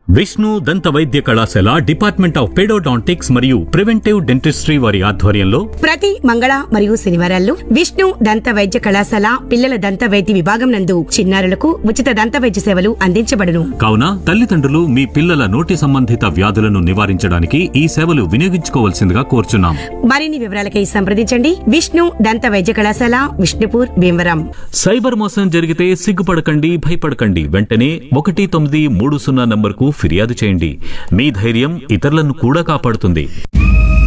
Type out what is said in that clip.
విష్ణు దంత వైద్య కళాశాల డిపార్ట్మెంట్ ఆఫ్ పెడోడాంటిక్స్ మరియు ప్రివెంటివ్ డెంటిస్ట్రీ వారి ఆధ్వర్యంలో ప్రతి మంగళ మరియు శనివారాల్లో విష్ణు దంత వైద్య కళాశాల పిల్లల దంత వైద్య విభాగం నందు చిన్నారులకు ఉచిత దంత వైద్య సేవలు అందించబడును కావున తల్లిదండ్రులు మీ పిల్లల నోటి సంబంధిత వ్యాధులను నివారించడానికి ఈ సేవలు వినియోగించుకోవాల్సిందిగా కోరుచున్నాం మరిన్ని వివరాలకై సంప్రదించండి విష్ణు దంత వైద్య కళాశాల విష్ణుపూర్ భీమవరం సైబర్ మోసం జరిగితే సిగ్గుపడకండి భయపడకండి వెంటనే ఒకటి తొమ్మిది మూడు సున్నా నంబర్కు ఫిర్యాదు చేయండి మీ ధైర్యం ఇతరులను కూడా కాపాడుతుంది